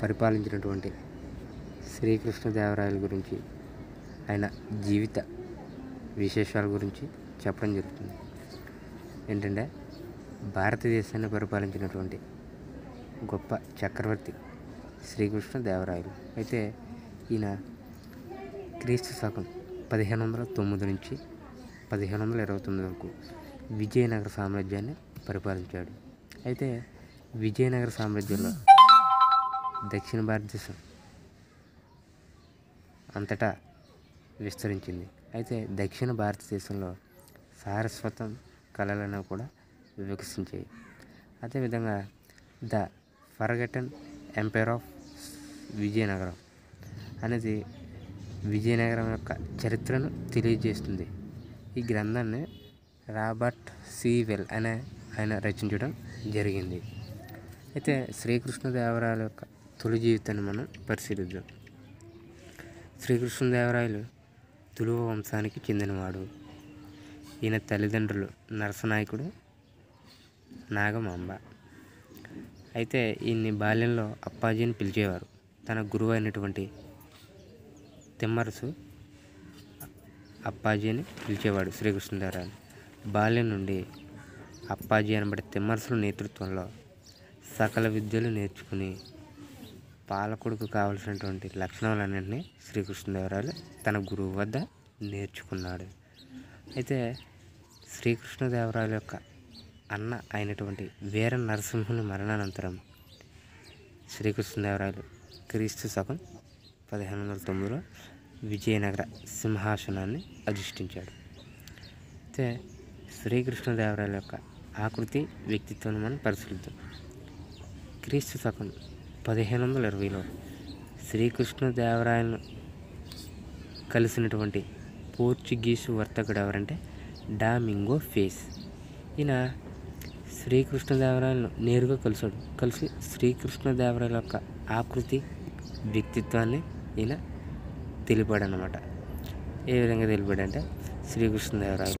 పరిపాలించినటువంటి శ్రీకృష్ణదేవరాయల గురించి ఆయన జీవిత విశేషాల గురించి చెప్పడం జరుగుతుంది ఏంటంటే భారతదేశాన్ని పరిపాలించినటువంటి గొప్ప చక్రవర్తి శ్రీకృష్ణదేవరాయలు అయితే ఈయన క్రీస్తు శకం పదిహేను వందల తొమ్మిది నుంచి పదిహేను వందల ఇరవై తొమ్మిది వరకు విజయనగర సామ్రాజ్యాన్ని పరిపాలించాడు అయితే విజయనగర సామ్రాజ్యంలో దక్షిణ భారతదేశం అంతటా విస్తరించింది అయితే దక్షిణ భారతదేశంలో సారస్వతం కళలను కూడా వికసించాయి అదేవిధంగా the forgotten empire of Vijayanagaram అనేది విజయనగరం యొక్క చరిత్రను తెలియజేస్తుంది ఈ గ్రంథాన్ని రాబర్ట్ సీవెల్ అనే ఆయన రచించడం జరిగింది అయితే శ్రీకృష్ణదేవరాయల యొక్క తొలి జీవితాన్ని మనం పరిశీలిద్దాం శ్రీకృష్ణదేవరాయలు తులువ వంశానికి చెందినవాడు ఈయన తల్లిదండ్రులు నరసనాయకుడు నాగమాంబ అయితే ఈయన్ని బాల్యంలో అప్పాజీ అని పిలిచేవారు తన గురువు అయినటువంటి తిమ్మరసు అప్పాజీ అని పిలిచేవాడు శ్రీకృష్ణదేవరాయలు బాల్యం నుండి అప్పాజీ అనబడే తిమ్మరసుల నేతృత్వంలో సకల విద్యలు నేర్చుకుని పాలకుడికి కావలసినటువంటి లక్షణాలన్నింటినీ శ్రీకృష్ణదేవరాయలు తన గురువు వద్ద నేర్చుకున్నాడు అయితే శ్రీకృష్ణదేవరాయల యొక్క అన్న అయినటువంటి వీర నరసింహుని మరణానంతరం శ్రీకృష్ణదేవరాయలు క్రీస్తు శకం పదిహేను వందల తొమ్మిదిలో విజయనగర సింహాసనాన్ని అధిష్ఠించాడు అయితే శ్రీకృష్ణదేవరాయల యొక్క ఆకృతి వ్యక్తిత్వాన్ని మనం పరిశీలిద్దాం క్రీస్తు శకం పదిహేను వందల ఇరవైలో శ్రీకృష్ణదేవరాయలను కలిసినటువంటి పోర్చుగీసు వర్తకుడు ఎవరంటే డామింగో ఫేస్ ఈయన శ్రీకృష్ణదేవరాయలను నేరుగా కలిసాడు కలిసి శ్రీకృష్ణదేవరాయల యొక్క ఆకృతి వ్యక్తిత్వాన్ని ఈయన తెలిపాడనమాట ఏ విధంగా తెలిపాడంటే శ్రీకృష్ణదేవరాయలు